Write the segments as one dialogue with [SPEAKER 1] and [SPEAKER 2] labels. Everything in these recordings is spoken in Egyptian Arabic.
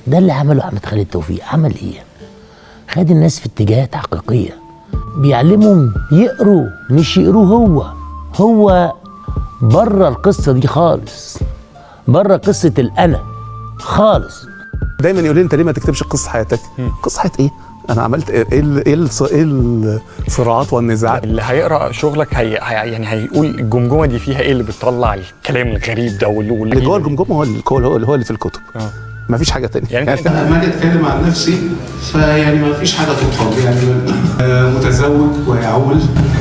[SPEAKER 1] ده اللي عمله احمد خالد توفيق عمل ايه خد الناس في اتجاهات حقيقيه بيعلمهم يقروا مش يقروه هو هو بره القصه دي خالص بره قصه الانا خالص
[SPEAKER 2] دايما يقول لي انت ليه ما تكتبش قصه حياتك قصه حياه ايه انا عملت ايه ايه ال- ايه الص- ايه الصراعات والنزاعات
[SPEAKER 3] اللي هيقرا شغلك هي... هي يعني هيقول الجمجمه دي فيها ايه اللي بتطلع الكلام الغريب ده واللي
[SPEAKER 2] اللي جوه الجمجمه هو اللي هو هو اللي في الكتب
[SPEAKER 3] آه.
[SPEAKER 2] ما فيش حاجه تانية
[SPEAKER 3] يعني أنت-
[SPEAKER 4] لما اجي اتكلم عن نفسي فيعني ما فيش حاجه تطلب يعني آه، متزوج ويعول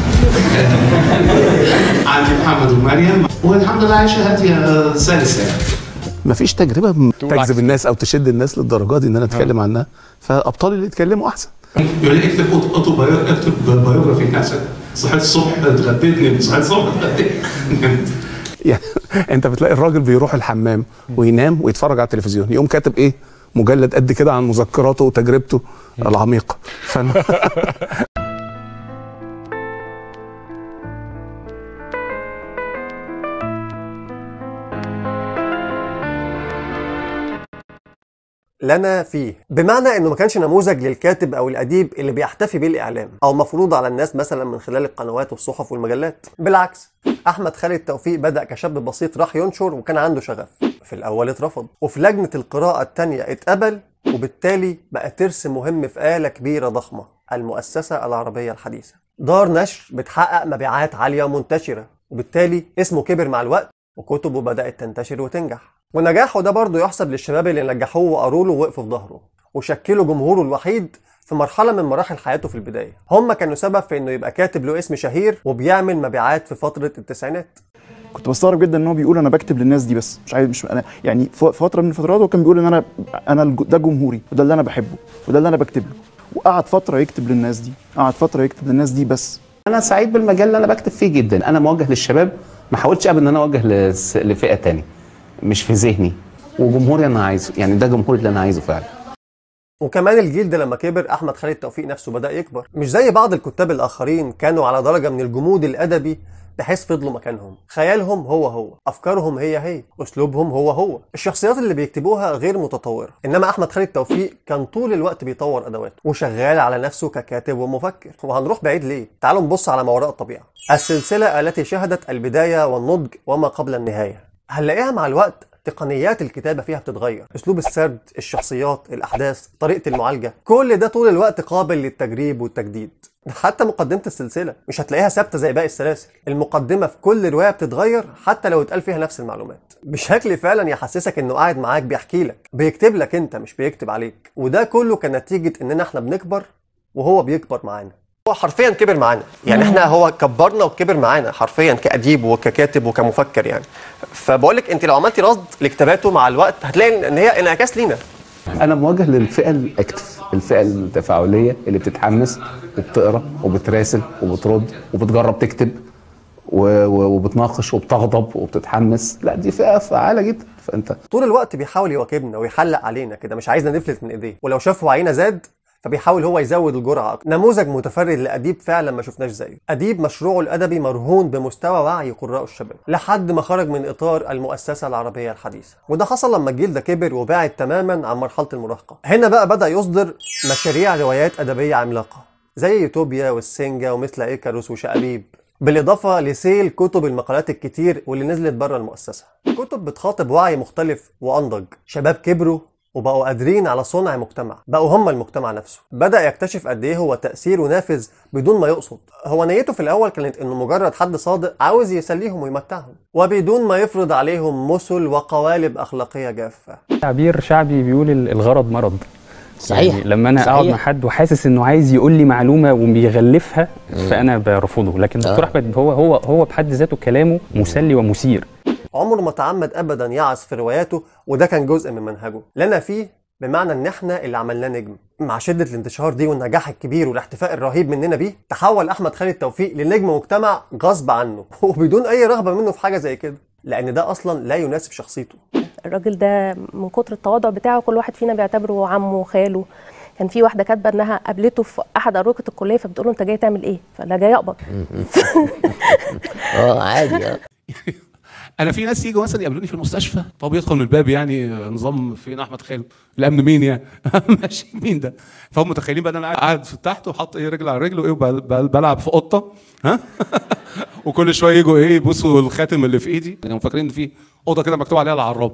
[SPEAKER 4] آه، عندي محمد ومريم والحمد لله عايشه هاديه آه، سلسه يعني
[SPEAKER 2] ما فيش تجربه م-
[SPEAKER 3] تقول عكس.
[SPEAKER 2] تجذب الناس او تشد الناس للدرجه دي ان انا اتكلم عنها فابطالي اللي يتكلموا احسن
[SPEAKER 4] يقول لي اكتب أوتو- أوتو بايو- اكتب بايوجرافي نفسك صحيت الصبح اتغديت نمت صحيت الصبح اتغديت نمت
[SPEAKER 2] يعني انت بتلاقي الراجل بيروح الحمام وينام ويتفرج على التلفزيون يقوم كاتب ايه مجلد قد كده عن مذكراته وتجربته العميقه فانا
[SPEAKER 5] لنا فيه بمعنى انه ما كانش نموذج للكاتب او الاديب اللي بيحتفي بيه الاعلام او مفروض على الناس مثلا من خلال القنوات والصحف والمجلات بالعكس احمد خالد توفيق بدا كشاب بسيط راح ينشر وكان عنده شغف في الاول اترفض وفي لجنه القراءه الثانيه اتقبل وبالتالي بقى ترس مهم في آلة كبيرة ضخمة المؤسسة العربية الحديثة دار نشر بتحقق مبيعات عالية ومنتشرة وبالتالي اسمه كبر مع الوقت وكتبه بدأت تنتشر وتنجح ونجاحه ده برضه يحسب للشباب اللي نجحوه وقروا له ووقفوا في ظهره وشكلوا جمهوره الوحيد في مرحلة من مراحل حياته في البداية هم كانوا سبب في انه يبقى كاتب له اسم شهير وبيعمل مبيعات في فترة التسعينات
[SPEAKER 6] كنت بستغرب جدا ان هو بيقول انا بكتب للناس دي بس مش عايز مش انا يعني في فتره من الفترات هو كان بيقول ان انا انا الج- ده جمهوري وده اللي انا بحبه وده اللي انا بكتب له وقعد فتره يكتب للناس دي قعد فتره يكتب للناس دي بس
[SPEAKER 7] انا سعيد بالمجال اللي انا بكتب فيه جدا انا موجه للشباب ما حاولتش ابدا ان انا اوجه لس- لفئه تاني مش في ذهني وجمهوري انا عايزه يعني ده جمهوري اللي انا عايزه فعلا
[SPEAKER 5] وكمان الجيل ده لما كبر احمد خالد توفيق نفسه بدا يكبر مش زي بعض الكتاب الاخرين كانوا على درجه من الجمود الادبي بحيث فضلوا مكانهم خيالهم هو هو افكارهم هي هي اسلوبهم هو هو الشخصيات اللي بيكتبوها غير متطوره انما احمد خالد توفيق كان طول الوقت بيطور ادواته وشغال على نفسه ككاتب ومفكر وهنروح بعيد ليه تعالوا نبص على ما وراء الطبيعه السلسله التي شهدت البدايه والنضج وما قبل النهايه هنلاقيها مع الوقت تقنيات الكتابة فيها بتتغير أسلوب السرد الشخصيات الأحداث طريقة المعالجة كل ده طول الوقت قابل للتجريب والتجديد حتى مقدمة السلسلة مش هتلاقيها ثابتة زي باقي السلاسل المقدمة في كل رواية بتتغير حتى لو اتقال فيها نفس المعلومات بشكل فعلا يحسسك انه قاعد معاك بيحكي لك بيكتب لك انت مش بيكتب عليك وده كله كان نتيجة اننا احنا بنكبر وهو بيكبر معانا هو حرفيا كبر معانا يعني احنا هو كبرنا وكبر معانا حرفيا كاديب وككاتب وكمفكر يعني فبقول لك انت لو عملتي رصد لكتاباته مع الوقت هتلاقي ان هي انعكاس لينا
[SPEAKER 7] انا موجه للفئه الاكتف الفئه التفاعليه اللي بتتحمس وبتقرا وبتراسل وبترد وبتجرب تكتب و- و- وبتناقش وبتغضب وبتتحمس لا دي فئه فعاله جدا فانت
[SPEAKER 5] طول الوقت بيحاول يواكبنا ويحلق علينا كده مش عايزنا نفلت من ايديه ولو شاف وعينا زاد فبيحاول هو يزود الجرعه أكتر. نموذج متفرد لاديب فعلا ما شفناش زيه اديب مشروعه الادبي مرهون بمستوى وعي قراء الشباب لحد ما خرج من اطار المؤسسه العربيه الحديثه وده حصل لما الجيل ده كبر وبعد تماما عن مرحله المراهقه هنا بقى بدا يصدر مشاريع روايات ادبيه عملاقه زي يوتوبيا والسنجة ومثل إيكاروس وشقابيب بالإضافة لسيل كتب المقالات الكتير واللي نزلت بره المؤسسة كتب بتخاطب وعي مختلف وأنضج شباب كبروا وبقوا قادرين على صنع مجتمع بقوا هم المجتمع نفسه بدأ يكتشف قد إيه هو تأثيره نافذ بدون ما يقصد هو نيته في الأول كانت إنه مجرد حد صادق عاوز يسليهم ويمتعهم وبدون ما يفرض عليهم مثل وقوالب أخلاقية جافة
[SPEAKER 8] تعبير شعبي بيقول ال- الغرض مرض
[SPEAKER 1] صحيح
[SPEAKER 8] يعني لما انا اقعد
[SPEAKER 1] صحيح.
[SPEAKER 8] مع حد وحاسس انه عايز يقول لي معلومه وبيغلفها فانا برفضه لكن دكتور
[SPEAKER 1] آه.
[SPEAKER 8] احمد هو هو هو بحد ذاته كلامه مسلي ومثير
[SPEAKER 5] عمره ما تعمد ابدا يعص في رواياته وده كان جزء من منهجه لنا فيه بمعنى ان احنا اللي عملناه نجم مع شده الانتشار دي والنجاح الكبير والاحتفاء الرهيب مننا بيه تحول احمد خالد توفيق لنجم مجتمع غصب عنه وبدون اي رغبه منه في حاجه زي كده لان ده اصلا لا يناسب شخصيته
[SPEAKER 9] الراجل ده من كتر التواضع بتاعه كل واحد فينا بيعتبره عمه وخاله كان في واحده كاتبه انها قابلته في احد اروقه الكليه فبتقول له انت جاي تعمل ايه؟ فلا جاي اقبض
[SPEAKER 1] اه عادي اه
[SPEAKER 2] انا في ناس يجوا مثلا يقابلوني في المستشفى طب يدخل من الباب يعني نظام فين احمد خالد الامن مين يعني ماشي مين ده فهم متخيلين بقى ان انا قاعد في تحت وحاطط ايه رجل على رجل وايه وب- ب- بلعب في قطه ها وكل شويه يجوا ايه يبصوا الخاتم اللي في ايدي يعني فاكرين ان في اوضه كده مكتوب عليها العراب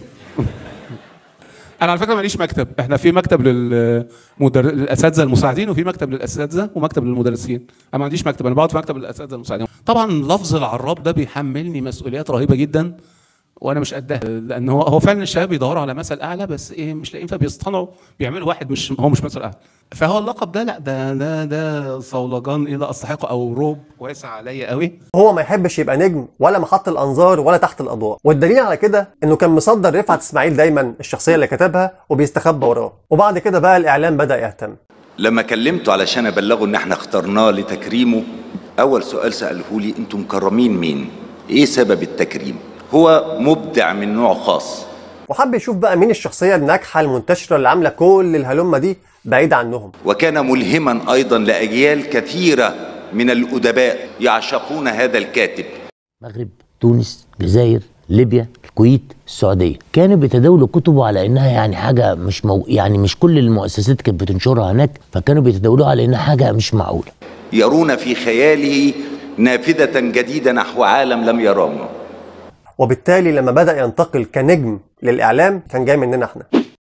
[SPEAKER 2] انا على فكره ماليش مكتب احنا في مكتب للمدر... للاساتذه المساعدين وفي مكتب للاساتذه ومكتب للمدرسين انا ما عنديش مكتب انا بقعد في مكتب للاساتذه المساعدين طبعا لفظ العراب ده بيحملني مسؤوليات رهيبه جدا وانا مش قدها لان هو هو فعلا الشباب بيدوروا على مثل اعلى بس ايه مش لاقيين فبيصطنعوا بيعملوا واحد مش هو مش مثل اعلى فهو اللقب ده لا ده ده ده صولجان ايه لا استحقه او روب واسع عليا قوي
[SPEAKER 5] هو ما يحبش يبقى نجم ولا محط الانظار ولا تحت الاضواء والدليل على كده انه كان مصدر رفعت اسماعيل دايما الشخصيه اللي كتبها وبيستخبى وراه وبعد كده بقى الاعلام بدا يهتم
[SPEAKER 10] لما كلمته علشان ابلغه ان احنا اخترناه لتكريمه اول سؤال ساله لي انتم مكرمين مين ايه سبب التكريم هو مبدع من نوع خاص
[SPEAKER 5] وحب يشوف بقى مين الشخصيه الناجحه المنتشره اللي عامله كل الهلمه دي بعيد عنهم
[SPEAKER 10] وكان ملهما ايضا لاجيال كثيره من الادباء يعشقون هذا الكاتب
[SPEAKER 1] المغرب تونس الجزائر ليبيا الكويت السعوديه كانوا بيتداولوا كتبه على انها يعني حاجه مش مو يعني مش كل المؤسسات كانت بتنشرها هناك فكانوا بيتداولوها على انها حاجه مش معقوله
[SPEAKER 10] يرون في خياله نافذه جديده نحو عالم لم يرونه
[SPEAKER 5] وبالتالي لما بدا ينتقل كنجم للاعلام كان جاي مننا احنا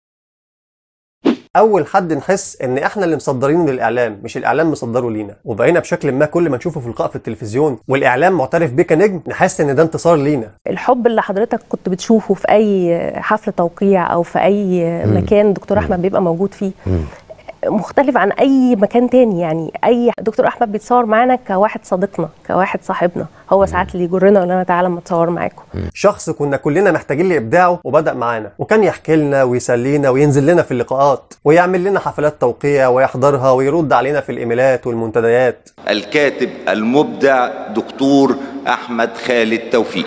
[SPEAKER 5] اول حد نحس ان احنا اللي مصدرينه للاعلام مش الاعلام مصدره لينا وبقينا بشكل ما كل ما نشوفه في لقاء في التلفزيون والاعلام معترف بيه كنجم نحس ان ده انتصار لينا
[SPEAKER 9] الحب اللي حضرتك كنت بتشوفه في اي حفل توقيع او في اي
[SPEAKER 1] مم.
[SPEAKER 9] مكان دكتور احمد بيبقى موجود فيه مختلف عن اي مكان تاني يعني اي دكتور احمد بيتصور معانا كواحد صديقنا كواحد صاحبنا هو ساعات اللي يجرنا يقول لنا تعالى ما اتصور معاكم
[SPEAKER 5] شخص كنا كلنا محتاجين لابداعه وبدا معانا وكان يحكي لنا ويسلينا وينزل لنا في اللقاءات ويعمل لنا حفلات توقيع ويحضرها ويرد علينا في الايميلات والمنتديات
[SPEAKER 10] الكاتب المبدع دكتور احمد خالد توفيق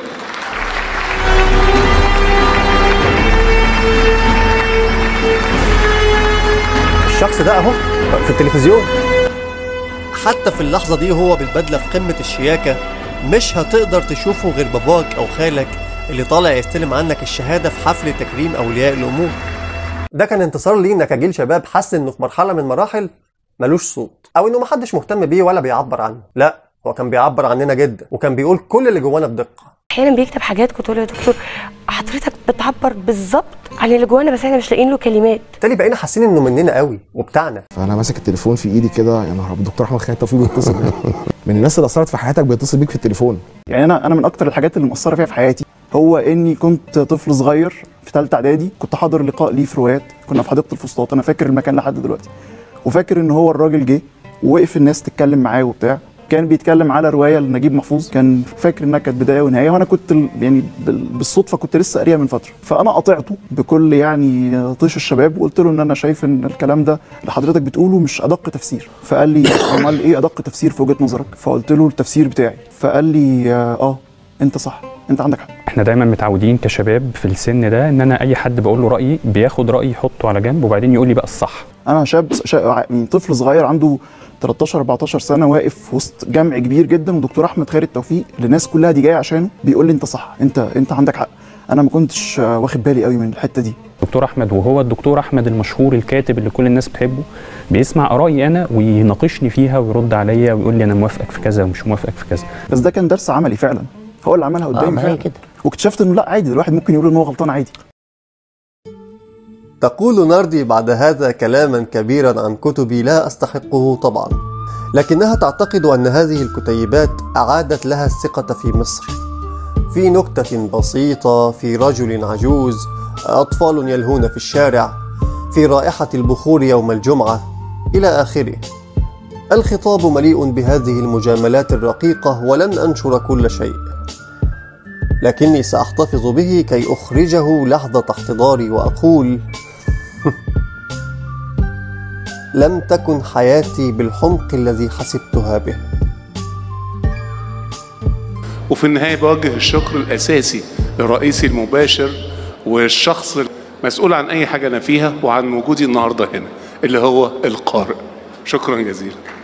[SPEAKER 5] الشخص ده اهو في التلفزيون حتى في اللحظة دي هو بالبدلة في قمة الشياكة مش هتقدر تشوفه غير باباك أو خالك اللي طالع يستلم عنك الشهادة في حفل تكريم أولياء الأمور ده كان انتصار لينا كجيل شباب حس إنه في مرحلة من مراحل ملوش صوت أو إنه محدش مهتم بيه ولا بيعبر عنه لا هو كان بيعبر عننا جدا وكان بيقول كل اللي جوانا بدقة
[SPEAKER 11] احيانا بيكتب حاجات كنت اقول له يا دكتور حضرتك بتعبر بالظبط عن اللي جوانا بس احنا مش لاقيين له كلمات
[SPEAKER 5] بالتالي بقينا حاسين انه مننا قوي وبتاعنا
[SPEAKER 12] فانا ماسك التليفون في ايدي كده يا نهار أبيض، الدكتور احمد خالد توفيق بيتصل بيا. من الناس اللي اثرت في حياتك بيتصل بيك في التليفون
[SPEAKER 6] يعني انا انا من اكتر الحاجات اللي مأثره فيها في حياتي هو اني كنت طفل صغير في ثالثه اعدادي كنت حاضر لقاء ليه في روايات كنا في حديقه الفسطاط انا فاكر المكان لحد دلوقتي وفاكر ان هو الراجل جه ووقف الناس تتكلم معاه وبتاع كان بيتكلم على روايه لنجيب محفوظ كان فاكر انها كانت بدايه ونهايه وانا كنت ال- يعني بال- بالصدفه كنت لسه قاريها من فتره فانا قاطعته بكل يعني طيش الشباب وقلت له ان انا شايف ان الكلام ده اللي حضرتك بتقوله مش ادق تفسير فقال لي امال ايه ادق تفسير في وجهه نظرك فقلت له التفسير بتاعي فقال لي اه انت صح انت عندك حق
[SPEAKER 8] احنا دايما متعودين كشباب في السن ده ان انا اي حد بقول له رايي بياخد رايي يحطه على جنب وبعدين يقول لي بقى الصح
[SPEAKER 6] انا شاب, شاب يعني طفل صغير عنده 13 14 سنه واقف في وسط جمع كبير جدا ودكتور احمد خالد توفيق اللي الناس كلها دي جايه عشانه بيقول لي انت صح انت انت عندك حق انا ما كنتش آه، واخد بالي قوي من الحته دي
[SPEAKER 8] دكتور احمد وهو الدكتور احمد المشهور الكاتب اللي كل الناس بتحبه بيسمع ارائي انا ويناقشني فيها ويرد عليا ويقول لي انا موافقك في كذا ومش موافقك في كذا
[SPEAKER 6] بس ده كان درس عملي فعلا هو اللي عملها قدامي
[SPEAKER 1] ما هي
[SPEAKER 6] فعلا
[SPEAKER 1] كده.
[SPEAKER 6] واكتشفت انه لا عادي الواحد ممكن يقول ان هو غلطان عادي
[SPEAKER 5] تقول ناردي بعد هذا كلاما كبيرا عن كتبي لا استحقه طبعا لكنها تعتقد ان هذه الكتيبات اعادت لها الثقه في مصر في نكته بسيطه في رجل عجوز اطفال يلهون في الشارع في رائحه البخور يوم الجمعه الى اخره الخطاب مليء بهذه المجاملات الرقيقه ولن انشر كل شيء لكني ساحتفظ به كي اخرجه لحظه احتضاري واقول لم تكن حياتي بالحمق الذي حسبتها به
[SPEAKER 2] وفي النهاية بوجه الشكر الأساسي لرئيسي المباشر والشخص المسؤول عن أي حاجة أنا فيها وعن وجودي النهاردة هنا اللي هو القارئ شكرا جزيلا